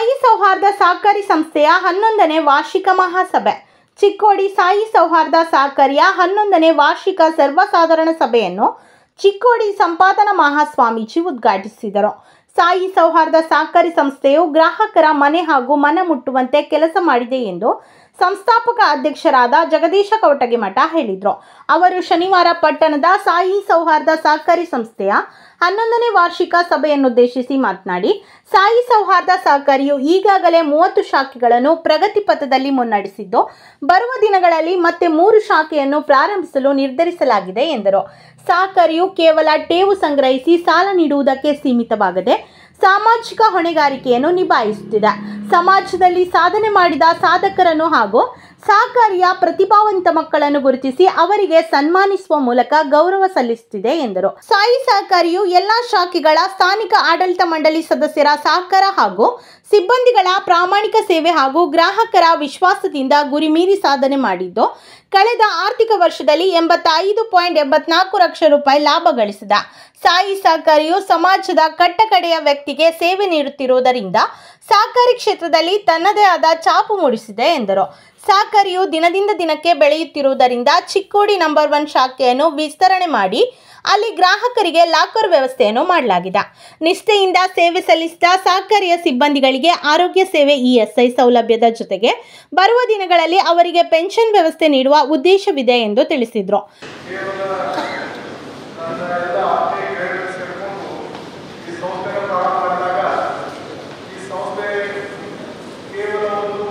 ಸಾಯಿ ಸೌಹಾರ್ದ ಸಹಕಾರಿ ಸಂಸ್ಥೆಯ ಹನ್ನೊಂದನೇ ವಾರ್ಷಿಕ ಮಹಾಸಭೆ ಚಿಕ್ಕೋಡಿ ಸಾಯಿ ಸೌಹಾರ್ದ ಸಹಕಾರಿಯ ಹನ್ನೊಂದನೇ ವಾರ್ಷಿಕ ಸರ್ವಸಾಧಾರಣ ಸಭೆಯನ್ನು ಚಿಕ್ಕೋಡಿ ಸಂಪಾದನಾ ಮಹಾಸ್ವಾಮೀಜಿ ಉದ್ಘಾಟಿಸಿದರು ಸಾಯಿ ಸೌಹಾರ್ದ ಸಹಕಾರಿ ಸಂಸ್ಥೆಯು ಗ್ರಾಹಕರ ಮನೆ ಹಾಗೂ ಮನ ಮುಟ್ಟುವಂತೆ ಕೆಲಸ ಮಾಡಿದೆ ಎಂದು ಸಂಸ್ಥಾಪಕ ಅಧ್ಯಕ್ಷರಾದ ಜಗದೀಶ ಕವಟಗಿಮಠ ಹೇಳಿದರು ಅವರು ಶನಿವಾರ ಪಟ್ಟಣದ ಸಾಯಿ ಸೌಹಾರ್ದ ಸಹಕಾರಿ ಸಂಸ್ಥೆಯ ಹನ್ನೊಂದನೇ ವಾರ್ಷಿಕ ಸಭೆಯನ್ನುದ್ದೇಶಿಸಿ ಮಾತನಾಡಿ ಸಾಯಿ ಸೌಹಾರ್ದ ಸಹಕಾರಿಯು ಈಗಾಗಲೇ ಮೂವತ್ತು ಶಾಖೆಗಳನ್ನು ಪ್ರಗತಿ ಪಥದಲ್ಲಿ ಮುನ್ನಡೆಸಿದ್ದು ಬರುವ ದಿನಗಳಲ್ಲಿ ಮತ್ತೆ ಮೂರು ಶಾಖೆಯನ್ನು ಪ್ರಾರಂಭಿಸಲು ನಿರ್ಧರಿಸಲಾಗಿದೆ ಎಂದರು ಸಹಕಾರಿಯು ಕೇವಲ ಟೇವು ಸಂಗ್ರಹಿಸಿ ಸಾಲ ನೀಡುವುದಕ್ಕೆ ಸೀಮಿತವಾಗದೆ ಸಾಮಾಜಿಕ ಹೊಣೆಗಾರಿಕೆಯನ್ನು ನಿಭಾಯಿಸುತ್ತಿದೆ ಸಮಾಜದಲ್ಲಿ ಸಾಧನೆ ಮಾಡಿದ ಸಾಧಕರನ್ನು ಹಾಗೂ ಸಹಕಾರಿಯ ಪ್ರತಿಭಾವಂತ ಮಕ್ಕಳನ್ನು ಗುರುತಿಸಿ ಅವರಿಗೆ ಸನ್ಮಾನಿಸುವ ಮೂಲಕ ಗೌರವ ಸಲ್ಲಿಸುತ್ತಿದೆ ಎಂದರು ಸಾಯಿ ಸಹಕಾರಿಯು ಎಲ್ಲ ಶಾಖೆಗಳ ಸ್ಥಾನಿಕ ಆಡಳಿತ ಮಂಡಳಿ ಸದಸ್ಯರ ಸಹಕಾರ ಹಾಗೂ ಸಿಬ್ಬಂದಿಗಳ ಪ್ರಾಮಾಣಿಕ ಸೇವೆ ಹಾಗೂ ಗ್ರಾಹಕರ ವಿಶ್ವಾಸದಿಂದ ಗುರಿ ಮೀರಿ ಸಾಧನೆ ಮಾಡಿದ್ದು ಕಳೆದ ಆರ್ಥಿಕ ವರ್ಷದಲ್ಲಿ ಎಂಬತ್ತೈದು ಪಾಯಿಂಟ್ ಎಂಬತ್ನಾಲ್ಕು ಲಕ್ಷ ರೂಪಾಯಿ ಲಾಭ ಗಳಿಸಿದ ಸಾಯಿ ಸಹಕಾರಿಯು ಸಮಾಜದ ಕಟ್ಟಕಡೆಯ ವ್ಯಕ್ತಿಗೆ ಸೇವೆ ನೀಡುತ್ತಿರುವುದರಿಂದ ಸಹಕಾರಿ ಕ್ಷೇತ್ರದಲ್ಲಿ ತನ್ನದೇ ಆದ ಛಾಪು ಮೂಡಿಸಿದೆ ಎಂದರು ಸಹಕಾರಿಯು ದಿನದಿಂದ ದಿನಕ್ಕೆ ಬೆಳೆಯುತ್ತಿರುವುದರಿಂದ ಚಿಕ್ಕೋಡಿ ನಂಬರ್ ಒನ್ ಶಾಖೆಯನ್ನು ವಿಸ್ತರಣೆ ಮಾಡಿ ಅಲ್ಲಿ ಗ್ರಾಹಕರಿಗೆ ಲಾಕರ್ ವ್ಯವಸ್ಥೆಯನ್ನು ಮಾಡಲಾಗಿದೆ ನಿಷ್ಠೆಯಿಂದ ಸೇವೆ ಸಲ್ಲಿಸಿದ ಸಹಕಾರಿಯ ಸಿಬ್ಬಂದಿಗಳಿಗೆ ಆರೋಗ್ಯ ಸೇವೆ ಇಎಸ್ಐ ಸೌಲಭ್ಯದ ಜೊತೆಗೆ ಬರುವ ದಿನಗಳಲ್ಲಿ ಅವರಿಗೆ ಪೆನ್ಷನ್ ವ್ಯವಸ್ಥೆ ನೀಡುವ ಉದ್ದೇಶವಿದೆ ಎಂದು ತಿಳಿಸಿದರು ಕೇವಲ ನನ್ನ ಎಲ್ಲ ಆತ್ಮೀಯ ಗೆಳೆಯರು ಸೇರಿಕೊಂಡು ಈ ಸಂಸ್ಥೆನ ಪ್ರಾರಂಭ ಮಾಡಿದಾಗ ಈ ಸಂಸ್ಥೆ ಕೇವಲ ಒಂದು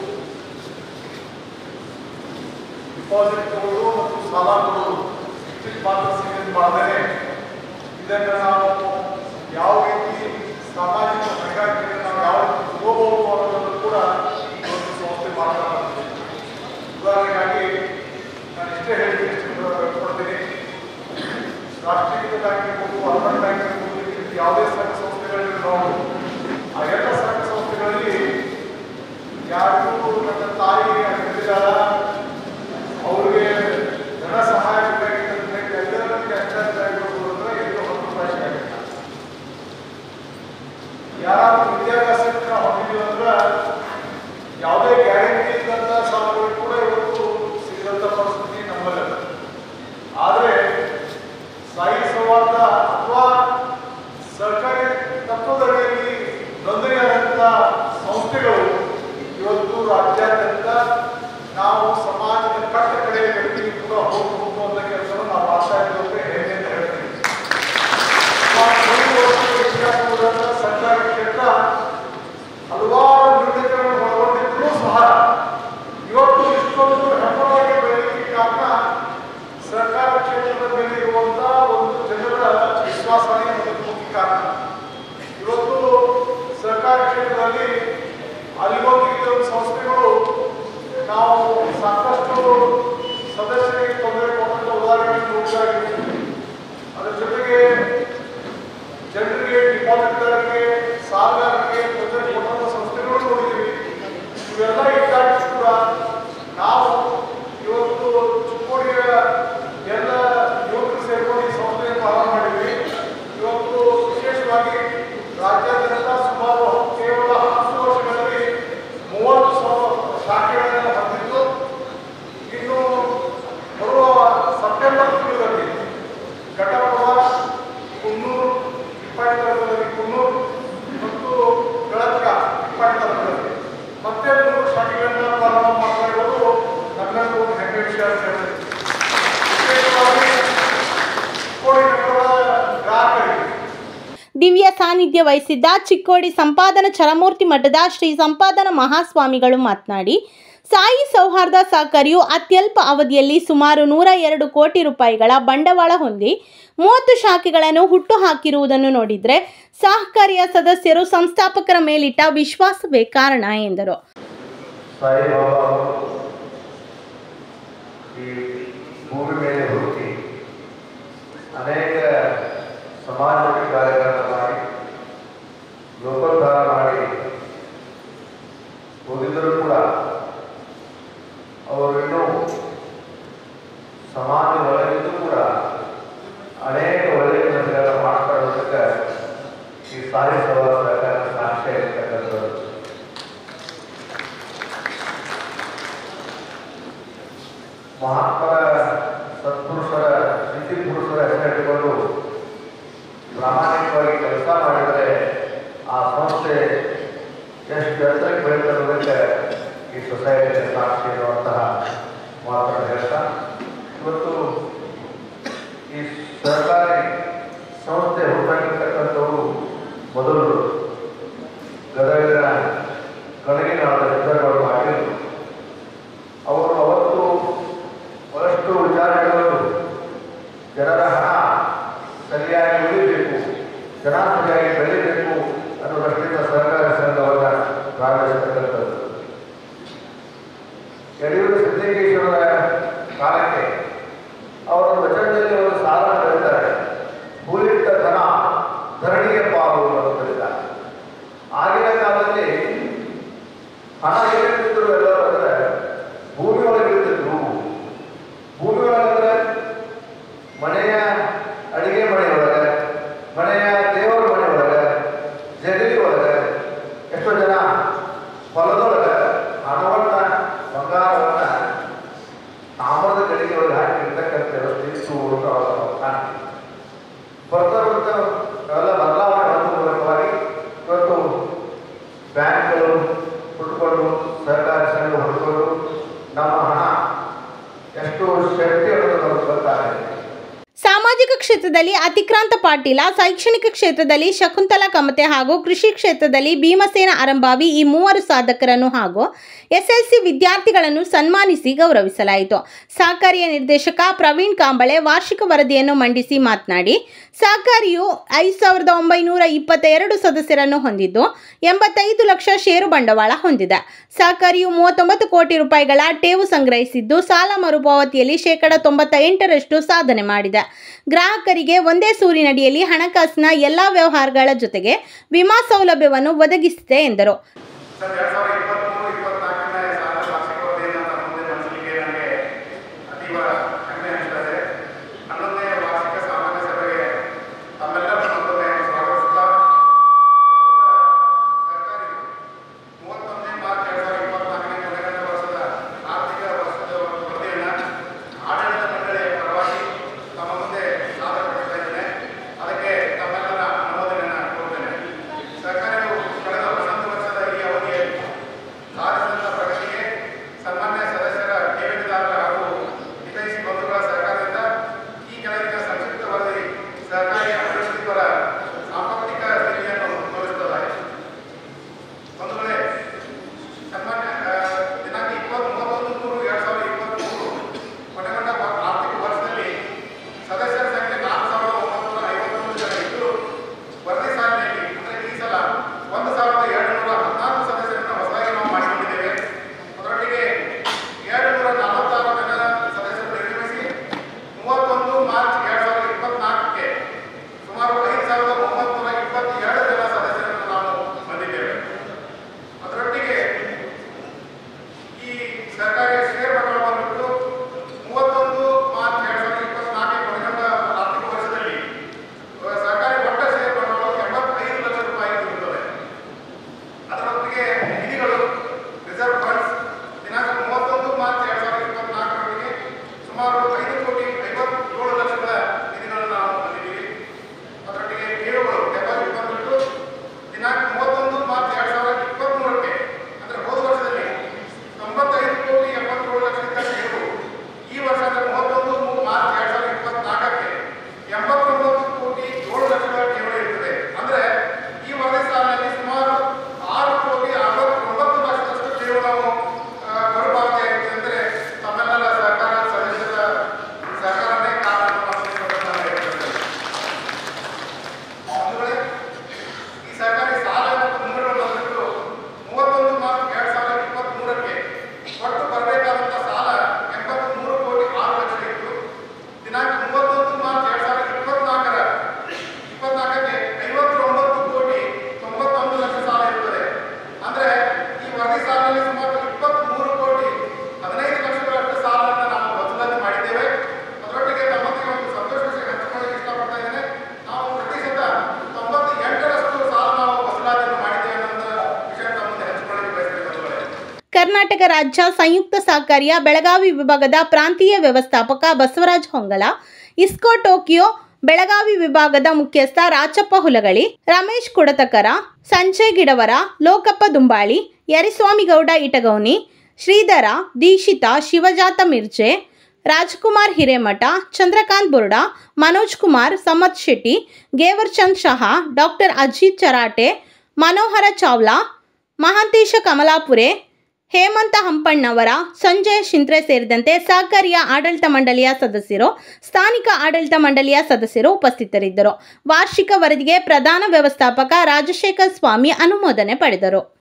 ಡಿಪಾಸಿಟ್ ಕೊಡೋದು ಮತ್ತು ಸಾಲ ಕೊಡೋದು ಇಷ್ಟಕ್ಕೆ ಮಾತ್ರ ಸೀಮಿತ ಮಾಡದೇ ಇದನ್ನು ನಾವು ಯಾವ ರೀತಿ ಸಾಮಾಜಿಕ ಹೊಣೆಗಾರಿಕೆಯನ್ನು ನಾವು ಯಾವ ರೀತಿ ತಗೋಬಹುದು ಅನ್ನೋದನ್ನು ಕೂಡ ಇವತ್ತು ಸಂಸ್ಥೆ ಮಾಡ್ತಾ ಬಂದಿದೆ ಉದಾಹರಣೆಗಾಗಿ ನಾನು ಇಷ್ಟೇ ಹೇಳಿ ಇಷ್ಟು ವ್ಯಕ್ತಪಡ್ತೀನಿ ರಾಷ್ಟ್ರೀಕೃತ ಬ್ಯಾಂಕ್ ಇರ್ಬೋದು ಅರ್ಬನ್ ಬ್ಯಾಂಕ್ ಇರ್ಬೋದು ಈ ರೀತಿ ಯಾವುದೇ ಸಂಘ ಸಂಸ್ಥೆಗಳಲ್ಲಿ ನಾವು ಆ ಎಲ್ಲ ಸಂಘ ಸಂಸ್ಥೆಗಳಲ್ಲಿ ಯಾರಿಗೂ ನನ್ನ ತಾಯಿ ಅಗತ್ಯವಿಲ್ಲ ಅವ್ರಿಗೆ ಧನ ಸಹಾಯ ಬೇಕಾಗಿದ್ದಂತೆ ಎಲ್ಲರಿಗೆ ಅಷ್ಟೇ ಆಗಿರ್ಬೋದು ಅಂದ್ರೆ ಎಲ್ಲೋ ಹತ್ತು ರೂಪಾಯಿ ಸಿಗಲ್ಲ ಯಾರಾದ್ರೂ ವಿದ್ಯಾಭ್ಯಾಸಕ್ಕೆ ನಾವು ಹೊಂದಿದ್ದೀವಿ ಅಂದ್ರೆ ಯಾವುದೇ ಗ್ಯಾರಂಟಿ ಇದ್ದಂಥ ಸಾಲಗಳು ಕೂಡ ಇವತ್ತು ಸಿಗದಂಥ ಪರಿಸ್ಥಿತಿ ನಮ್ಮಲ್ಲ ಆದರೆ ಸಾಯಿ ಸಂವಾದ ಅಥವಾ ಸರ್ಕಾರಿ ತತ್ವದಡಿಯಲ್ಲಿ ನೋಂದಣಿಯಾದಂಥ ಸಂಸ್ಥೆಗಳು ಇವತ್ತು ರಾಜ್ಯಾದ್ಯಂತ ನಾವು ಸಮಾಜದ ಕಟ್ಟ ಕಡೆಯ ವ್ಯಕ್ತಿಗೆ ಕೂಡ ಹೋಗಬಹುದು ಅನ್ನೋ ಕೆಲಸವನ್ನು ನಾವು ಮಾಡ್ತಾ ಇದ್ದೇವೆ ಹೇಗೆ ಅಂತ ಹೇಳ್ತೀವಿ ಸುಮಾರು ನೂರು ವರ್ಷಗಳ ಇತಿಹಾಸವುಳ್ಳ ಸರ್ಕಾರಿ ಕ್ಷೇತ್ರ ಹಲವಾರು ನ್ಯೂನತೆಗಳನ್ನು ಒಳಗೊಂಡಿದ್ದರೂ ಸಹ ಇವತ್ತು ಇಷ್ಟೊಂದು ಹೆಮ್ಮರವಾಗಿ ಬೆಳೆಯಲಿಕ್ಕೆ ಕಾರಣ ಸರ್ಕಾರ ಕ್ಷೇತ್ರದ ಮೇಲೆ ಇರುವಂತಹ ಒಂದು ಜನರ ವಿಶ್ವಾಸನೇ ಅದಕ್ಕೆ ಮುಖ್ಯ ಕಾರಣ ಇವತ್ತು ಸರ್ಕಾರ ಕ್ಷೇತ್ರದಲ್ಲಿ ಅಲ್ಲಿಗೊಂದು ಇಲ್ಲೊಂದು ಸಂಸ್ಥೆಗಳು ನಾವು ಸಾಕಷ್ಟು ಸದಸ್ಯರಿಗೆ ತೊಂದರೆ ಕೊಟ್ಟಂತ ಉದಾಹರಣೆಗಳನ್ನು ನೋಡಿದಾಗಿದ್ದೀವಿ ಅದರ ಜೊತೆಗೆ ಜನರಿಗೆ ಡಿಪಾಸಿಟ್ದಾರರಿಗೆ ಸಾಲಗಾರರಿಗೆ ತೊಂದರೆ ಕೊಟ್ಟಂತ ಸಂಸ್ಥೆಗಳು ನೋಡಿದ್ದೀವಿ ಇವೆಲ್ಲ ಇದ್ದಾಗ ಕೂಡ ನಾವು ಇವತ್ತು ಚಿಕ್ಕೋಡಿಯ ಎಲ್ಲ ಯುವಕರು ಸೇರ್ಕೊಂಡು ಈ ಸಂಸ್ಥೆ ಪ್ರಾರಂಭ ಮಾಡಿದ್ವಿ ಇವತ್ತು ವಿಶೇಷವಾಗಿ ರಾಜ್ಯಾದ್ಯಂತ ಸುಮಾರು ಕೇವಲ ಹತ್ತು ವರ್ಷಗಳಲ್ಲಿ ಮೂವತ್ತು ಸಾವಿರ ಶಾಖೆಗಳನ್ನು ಹೊಂದಿದ್ದು ಇನ್ನು ಬರುವ ಸೆಪ್ಟೆಂಬರ್ ತಿಂಗಳಲ್ಲಿ ಘಟಪ್ರಭಾ ಕುನ್ನೂರು ಇಪ್ಪತ್ತರಲ್ಲಿ ಕುನ್ನೂರು ಮತ್ತು ಬೆಳಕ ಇಪ್ಪತ್ತರಲ್ಲಿ ಮತ್ತೆ ಮೂರು ಶಾಖೆಗಳನ್ನ ಪ್ರಾರಂಭ ಮಾಡ್ತಾ ಇರೋದು ನಮ್ಮೆಲ್ಲರಿಗೂ ಒಂದು ಹೆಮ್ಮೆ ವಿಷಯ ಅಂತ ಹೇಳ್ತೀನಿ ವಿಶೇಷವಾಗಿ ಕೋಡಿ ನಗರದ ಗ್ರಾಹಕರಿಗೆ ದಿವ್ಯ ಸಾನ್ನಿಧ್ಯ ವಹಿಸಿದ್ದ ಚಿಕ್ಕೋಡಿ ಸಂಪಾದನ ಚರಮೂರ್ತಿ ಮಠದ ಶ್ರೀ ಸಂಪಾದನ ಮಹಾಸ್ವಾಮಿಗಳು ಮಾತನಾಡಿ ಸಾಯಿ ಸೌಹಾರ್ದ ಸಹಕಾರಿಯು ಅತ್ಯಲ್ಪ ಅವಧಿಯಲ್ಲಿ ಸುಮಾರು ನೂರ ಎರಡು ಕೋಟಿ ರೂಪಾಯಿಗಳ ಬಂಡವಾಳ ಹೊಂದಿ ಮೂವತ್ತು ಶಾಖೆಗಳನ್ನು ಹುಟ್ಟುಹಾಕಿರುವುದನ್ನು ನೋಡಿದರೆ ಸಹಕಾರಿಯ ಸದಸ್ಯರು ಸಂಸ್ಥಾಪಕರ ಮೇಲಿಟ್ಟ ವಿಶ್ವಾಸವೇ ಕಾರಣ ಎಂದರು ಸಾಯಿಬಾಬಾ ಅವರು ಈ ಭೂಮಿ ಮೇಲೆ ಹುಡುಕಿ ಅನೇಕ ಸಮಾಜಮುಖಿ ಕಾರ್ಯಗಳನ್ನು ಮಾಡಿ ಲೋಕೋದ್ಧಾರ ಮಾಡಿ ಹೋಗಿದ್ದರೂ ಕೂಡ ಅವರು ಇನ್ನೂ ಸಮಾಜ ಒಳಗಿದ್ದು ಕೂಡ ಅನೇಕ ಒಳ್ಳೆಯ ಕೆಲಸಗಳನ್ನು ಮಾಡ್ತಾ ಇರೋದಕ್ಕೆ ಈ ಸಾಯಿ ಸಭಾ ಸರ್ಕಾರ ಸಾಕ್ಷ್ಯ ಇರ್ತಕ್ಕಂಥದ್ದು ಎಷ್ಟು ಎತ್ತರಕ್ಕೆ ಬೆಳೀತದೆ ಈ ಸೊಸೈಟಿ ಸಾಕ್ಷಿ ಇರುವಂತಹ ಮಾತನ್ನು ಹೇಳ್ತಾ ಇವತ್ತು ಈ ಸರ್ಕಾರಿ ಸಂಸ್ಥೆ ಹುಟ್ಟಾಗಿರ್ತಕ್ಕಂಥವರು ಮೊದಲು ಗದಗಿನ ಕಳಗಿನಾದ ಸಿದ್ದಗೌಡ ಪಾಟೀಲ್ ಅವರು ಅವತ್ತು ಬಹಳಷ್ಟು ವಿಚಾರಗಳು ಜನರ ಹಣ ಸರಿಯಾಗಿ ಉಳಿಬೇಕು ಜನ ಸರಿಯಾಗಿ ಬೆಳಿಬೇಕು ಅನ್ನೋ ದೃಷ್ಟಿಯಿಂದ ಸಹಕಾರ ಸಂಘವನ್ನು ಪ್ರಾರಂಭಿಸತಕ್ಕಂಥದ್ದು ಯಡಿಯೂರು ಸಿದ್ದೇಶ್ವರರ ಕಾಲಕ್ಕೆ ಅವರ ವಚನದಲ್ಲಿ ಅವರು ಸಾಲ ಬೆಳೆತಾರೆ ಹೂಲಿಟ್ಟ ಧನ ಧರಣಿಗೆ ಪಾಲು ಅಂತ ಹೇಳಿದ್ದಾರೆ ಆಗಿನ ಕಾಲದಲ್ಲಿ ಹಣ ಏನಿರ್ತಿದ್ರು ಎಲ್ಲರೂ ಅಂದ್ರೆ ಭೂಮಿ ಒಳಗೆ ಇರ್ತಿದ್ರು ಭೂಮಿ ಒಳಗಂದ್ರೆ ಮನೆಯ ಅಡಿಗೆ ಮನೆ ಒಳಗೆ ಮನೆಯ ದೇವರ ಮನೆ ಒಳಗೆ ಜಗಲಿ ಒಳಗೆ ಎಷ್ಟೋ ಜನ ಹೊಲದೊಳಗೆ ಹಣವನ್ನ ಬಂಗಾರವನ್ನ ತಾಮ್ರದ ಗಡಿಗೆ ಒಳಗೆ ಹಾಕಿರ್ತಕ್ಕಂಥ ವ್ಯವಸ್ಥೆ ಇತ್ತು ಅಂತ ನಾವು ಕಾಣ್ತೀವಿ ಬರ್ತಾ ಬರ್ತಾ ಅವೆಲ್ಲ ಬದಲಾವಣೆ ಹೊಂದುವ ಮೂಲಕವಾಗಿ ಇವತ್ತು ಬ್ಯಾಂಕ್ಗಳು ಹುಟ್ಟುಕೊಂಡು ಸಹಕಾರಿ ಸಂಘ ಹುಟ್ಟುಕೊಂಡು ನಮ್ಮ ಹಣ ಎಷ್ಟು ಶಕ್ತಿ ಅನ್ನೋದು ನಮಗೆ ಗೊತ್ತಾಗಿದೆ ಸಾಮಾಜಿಕ ಕ್ಷೇತ್ರದಲ್ಲಿ ಅತಿಕ್ರಾಂತ ಪಾಟೀಲ ಶೈಕ್ಷಣಿಕ ಕ್ಷೇತ್ರದಲ್ಲಿ ಶಕುಂತಲಾ ಕಮತೆ ಹಾಗೂ ಕೃಷಿ ಕ್ಷೇತ್ರದಲ್ಲಿ ಭೀಮಸೇನ ಅರಂಭಾವಿ ಈ ಮೂವರು ಸಾಧಕರನ್ನು ಹಾಗೂ ಎಸ್ಎಲ್ಸಿ ವಿದ್ಯಾರ್ಥಿಗಳನ್ನು ಸನ್ಮಾನಿಸಿ ಗೌರವಿಸಲಾಯಿತು ಸಹಕಾರಿಯ ನಿರ್ದೇಶಕ ಪ್ರವೀಣ್ ಕಾಂಬಳೆ ವಾರ್ಷಿಕ ವರದಿಯನ್ನು ಮಂಡಿಸಿ ಮಾತನಾಡಿ ಸಹಕಾರಿಯು ಐದು ಸಾವಿರದ ಒಂಬೈನೂರ ಇಪ್ಪತ್ತೆರಡು ಸದಸ್ಯರನ್ನು ಹೊಂದಿದ್ದು ಎಂಬತ್ತೈದು ಲಕ್ಷ ಷೇರು ಬಂಡವಾಳ ಹೊಂದಿದೆ ಸಹಕಾರಿಯು ಮೂವತ್ತೊಂಬತ್ತು ಕೋಟಿ ರೂಪಾಯಿಗಳ ಟೇವು ಸಂಗ್ರಹಿಸಿದ್ದು ಸಾಲ ಮರುಪಾವತಿಯಲ್ಲಿ ಶೇಕಡ ತೊಂಬತ್ತ ಎಂಟರಷ್ಟು ಸಾಧನೆ ಮಾಡಿದೆ ಗ್ರಾಹಕರಿಗೆ ಒಂದೇ ಸೂರಿನಡಿಯಲ್ಲಿ ಹಣಕಾಸಿನ ಎಲ್ಲ ವ್ಯವಹಾರಗಳ ಜೊತೆಗೆ ವಿಮಾ ಸೌಲಭ್ಯವನ್ನು ಒದಗಿಸಿದೆ ಎಂದರು ಸರ್ ಎರಡ್ ಸಾವಿರದ ಇಪ್ಪತ್ಮೂರು ಇಪ್ಪತ್ನಾಲ್ಕನೇ ಸಾಲ ವಾರ್ಷಿಕ ವರದಿಯನ್ನು ತಮ್ಮ ಮುಂದೆ ಮಂಡಿಸಲಿಕ್ಕೆ ನನಗೆ ಅತೀವ ಹೆಮ್ಮೆ ಅನಿಸ್ತದೆ ಹನ್ನೊಂದನೇ ವಾರ್ಷಿಕ ಸಾಮಾನ್ಯ ಸಭೆಗೆ ತಮ್ಮೆಲ್ಲರನ್ನು ಮತ್ತೊಮ್ಮೆ ಸ್ವಾಗತಿಸುತ್ತಾ ಸರ್ಕಾರಿ ಮೂವತ್ತೊಂದನೇ ಮಾರ್ಚ್ ಎರಡ್ ಸಾವಿರದ ಇಪ್ಪತ್ನಾಲ್ಕನೇ ಕೊನೆಗೊಂಡ ವರ್ಷದ ಆರ್ಥಿಕ ವರ್ಷದ ವರದಿಯನ್ನು ಆಡಳಿತ ಮಂಡಳಿಯ ಪರವಾಗಿ ತಮ್ಮ ಮುಂದೆ ಸಾದರಪಡಿಸ್ತಾ ಇದ್ದೇನೆ ಅದಕ್ಕೆ ತಮ್ಮೆಲ್ಲರ ಅನುಮೋದನೆಯನ್ನು ಕೋರುತ್ತೇನೆ ಸರ್ಕಾರವು ಕಳೆದ ಹನ್ನೊಂದು ವರ್ಷದ ಈ ಅವಧಿಯಲ್ಲಿ ಸಾಧಿಸಿದಂಥ ಪ್ರಗತಿಗೆ ಸನ್ಮಾನ್ಯ ಸದಸ್ಯರ ಠೇವಣಿದಾರರ ಹಾಗೂ ಹಿತೈಷಿ ಬಂಧುಗಳ ಸರ್ಕಾರದಿಂದ ಈ ಕೆಳಗಿನ ಸಂಕ್ಷಿಪ್ತ ವರದಿ ಸಹಕಾರಿ ಅಭಿವೃದ್ಧಿಪರ ಸಾಂಪತ್ತಿಕ ಸ್ಥಿತಿಯನ್ನು ತೋರಿಸುತ್ತದೆ ಬಂಧುಗಳೇ ಸನ್ಮಾನ್ಯ ಆ, ದಿನಾಂಕ ಇಪ್ಪತ್ತ್ ಮೂವತ್ತೊಂದು ಮೂರು ಎರಡು ಸಾವಿರದ ಇಪ್ಪತ್ತ್ಮೂರು ಕೊನೆಗೊಂಡ ವ- ಆರ್ಥಿಕ ವರ್ಷದಲ್ಲಿ ಸದಸ್ಯರ ಸಂಖ್ಯೆ ನಾಲ್ಕು ಸಾವಿರದ ಒಂಬೈನೂರ ಐವತ್ತೊಂದು ಜನ ಇದ್ದು ವರದಿ ಸಾಲಿನಲ್ಲಿ ಅಂದರೆ ಈ ಸಲ ಒಂದು ಸಾವಿರದ ಏಳುನೂರ ಹದಿನಾಲ್ಕು ಸದಸ್ಯರನ್ನು ಹೊಸದಾಗಿ ನಾವು ಮಾಡಿಕೊಂಡಿದ್ದೇವೆ ಅದರೊಟ್ಟಿಗೆ ಏಳುನೂರ ನಲವತ್ತಾರು ಜನ ಸದಸ್ಯರು ನಿರ್ಗಮಿಸಿ ಮೂವತ್ತೊಂದು ಮಾರ್ಚ್ ಎರಡು ಸಾವಿರದ ಇಪ್ಪತ್ನಾಲ್ಕಕ್ಕೆ ಸುಮಾರು ಐದು ಸಾವಿರದ ಒಂಬೈನೂರ ಇಪ್ಪತ್ತೆರಡು ಜನ ಸದಸ್ಯರನ್ನು ನಾವು ಹೊಂದಿದ್ದೇವೆ ಅದರೊಟ್ಟಿಗೆ ಈ ಸರ್ಕಾರಿ ಷೇರ್ ಬಂಡವಾಳ ಬಂದ್ಬಿಟ್ಟು ಮೂವತ್ತೊಂದು ಮಾರ್ಚ್ ಎರಡು ಸಾವಿರದ ಇಪ್ಪತ್ನಾಲ್ಕಕ್ಕೆ ಕೊನೆಗೊಂಡ ಆರ್ಥಿಕ ವರ್ಷದಲ್ಲಿ ಅಹ್, ಸರ್ಕಾರಿ ಒಟ್ಟ ಷೇರ್ ಬಂಡವಾಳ ಎಂಬತ್ತೈದು ಲಕ್ಷ ರೂಪಾಯಿ ಇರುತ್ತದೆ ಅದರೊಟ್ಟಿಗೆ ನಿಧಿಗಳು ರಿಸರ್ವ್ ಫಂಡ್ಸ್ ದಿನಾಂಕ ಮೂವತ್ತೊಂದು ಮಾರ್ಚ್ ಎರಡು ಸಾವಿರದ ಇಪ್ಪತ್ನಾಲ್ಕರವರೆಗೆ ಸುಮಾರು ಐದು ಕೋಟಿ ಐವತ್ತೇಳು ಲಕ್ಷಗಳ ನಿಧಿಗಳನ್ನು ನಾವು ಹೊಂದಿದ್ದೀವಿ ಅದರೊಟ್ಟಿಗೆ ಠೇವುಗಳು ಡೆಪಾಸಿಟ್ ಬಂದ್ಬಿಟ್ಟು ದಿನಾಂಕ ಮೂವತ್ತೊಂದು ಮಾರ್ಚ್ ಎರಡು ಸಾವಿರದ ಇಪ್ಪತ್ತ್ಮೂರಕ್ಕೆ ಅಂದರೆ ಹೋದ ವರ್ಷದಲ್ಲಿ ತೊಂಬತ್ತೈದು ಕೋಟಿ ಎಪ್ಪತ್ತೇಳು ಲಕ್ಷದಿಂದ ಠೇವು ಈ ವರ್ಷ ಅಂದರೆ ಮೂವತ್ತೊಂದು ಮಾರ್ಚ್ ಎರಡು ಸಾವಿರದ ಇಪ್ಪತ್ನಾಲ್ಕಕ್ಕೆ ಎಂಬತ್ತೊಂಬತ್ತು ಕೋಟಿ ಏಳು ಲಕ್ಷಗಳ ಠೇವಣಿ ಇರ್ತದೆ ಅಂದರೆ ಈ ವರದಿ ಸಾಲಿನಲ್ಲಿ ಸುಮಾರು ಆರು ಕೋಟಿ ಅರವತ್ತೊಂಬತ್ತು ಲಕ್ಷದಷ್ಟು ಠೇವು ನಾವು ಆ, ಮರುಪಾವತಿ ಆಗಿದೆ ಅಂದರೆ ತಮ್ಮೆಲ್ಲರ ಸಹಕಾರ ಸದಸ್ಯರ ಸಹಕಾರನೇ ಕಾರಣ ಅಂತ ನಾನು ಹೇಳ್ತೇನೆ. ಬಂಧುಗಳೇ, ಈ ಸರ್ಕಾರಿ ಸಾಲ ಮತ್ತು ಮುಂಗಡಗಳು ಬಂದ್ಬಿಟ್ಟು ಮೂವತ್ತೊಂದು ಮಾರ್ಚ್ ಎರಡ್ ಸಾವಿರದ ಇಪ್ಪತ್ತ್ ಮೂರಕ್ಕೆ ಒಟ್ಟು ಬರಬೇಕಾದಂಥ ಸಾಲ ಎಂಬತ್ಮೂರು ಕೋಟಿ ಆರು ಲಕ್ಷ ಇತ್ತು ದಿನಾಂಕ ಮೂವತ್ತೊಂದು ಮಾರ್ಚ್ ಎರಡ್ ಸಾವಿರದ ಇಪ್ಪತ್ನಾಲ್ಕರ ಇಪ್ಪತ್ನಾಲ್ಕಕ್ಕೆ ಐವತ್ತೊಂಬತ್ತು ಕೋಟಿ ತೊಂಬತ್ತೊಂದು ಲಕ್ಷ ಸಾಲ ಇರುತ್ತದೆ ಅಂದ್ರೆ ಈ ವರದಿ ಸಾಲಿನಲ್ಲಿ ಸುಮಾರು ಇಪ್ಪತ್ಮೂರು ಕೋಟಿ ಹದಿನೈದು ಲಕ್ಷಗಳಷ್ಟು ಸಾಲವನ್ನು ನಾವು ವಸೂಲಾತಿ ಮಾಡಿದ್ದೇವೆ ಅದರೊಟ್ಟಿಗೆ ತಮ್ಮೊಂದಿಗೆ ಒಂದು ಸಂತೋಷ ವಿಷಯ ಹಂಚಿಕೊಳ್ಳಕ್ಕೆ ಇಷ್ಟಪಡ್ತಾ ಇದ್ದೇನೆ ನಾವು ಪ್ರತಿಶತ ತೊಂಬತ್ತು ಎಂಟರಷ್ಟು ಸಾಲ ನಾವು ವಸೂಲಾತಿಯನ್ನು ಮಾಡಿದ್ದೇವೆ ಅನ್ನೋ ವಿಷಯ ತಮ್ಮ ಮುಂದೆ ಹಂಚಿಕೊಳ್ಳಕ್ಕೆ ಬಯಸ್ತೇನೆ ಬಂಧುಗಳೇ ಕರ್ನಾಟಕ ರಾಜ್ಯ ಸಂಯುಕ್ತ ಸಹಕಾರಿಯ ಬೆಳಗಾವಿ ವಿಭಾಗದ ಪ್ರಾಂತೀಯ ವ್ಯವಸ್ಥಾಪಕ ಬಸವರಾಜ್ ಹೊಂಗಲ ಇಸ್ಕೋ ಟೋಕಿಯೋ ಬೆಳಗಾವಿ ವಿಭಾಗದ ಮುಖ್ಯಸ್ಥ ರಾಚಪ್ಪ ಹುಲಗಳಿ ರಮೇಶ್ ಕುಡತಕರ ಸಂಜಯ್ ಗಿಡವರ ಲೋಕಪ್ಪ ದುಂಬಾಳಿ ಯರಿಸ್ವಾಮಿಗೌಡ ಇಟಗೌನಿ ಶ್ರೀಧರ ದೀಕ್ಷಿತ ಶಿವಜಾತ ಮಿರ್ಜೆ ರಾಜ್ಕುಮಾರ್ ಹಿರೇಮಠ ಚಂದ್ರಕಾಂತ್ ಬುರ್ಡಾ ಮನೋಜ್ ಕುಮಾರ್ ಸಮತ್ ಶೆಟ್ಟಿ ಗೇವರ್ಚಂದ್ ಶಹಾ ಡಾಕ್ಟರ್ ಅಜಿತ್ ಚರಾಟೆ ಮನೋಹರ ಚಾವ್ಲಾ ಮಹಾಂತೇಶ ಕಮಲಾಪುರೆ ಹೇಮಂತ ಹಂಪಣ್ಣವರ ಸಂಜಯ ಶಿಂತ್ರೆ ಸೇರಿದಂತೆ ಸಹಕಾರಿಯ ಆಡಳಿತ ಮಂಡಳಿಯ ಸದಸ್ಯರು ಸ್ಥಾನಿಕ ಆಡಳಿತ ಮಂಡಳಿಯ ಸದಸ್ಯರು ಉಪಸ್ಥಿತರಿದ್ದರು ವಾರ್ಷಿಕ ವರದಿಗೆ ಪ್ರಧಾನ ವ್ಯವಸ್ಥಾಪಕ ರಾಜಶೇಖರ್ ಸ್ವಾಮಿ ಅನುಮೋದನೆ ಪಡೆದರು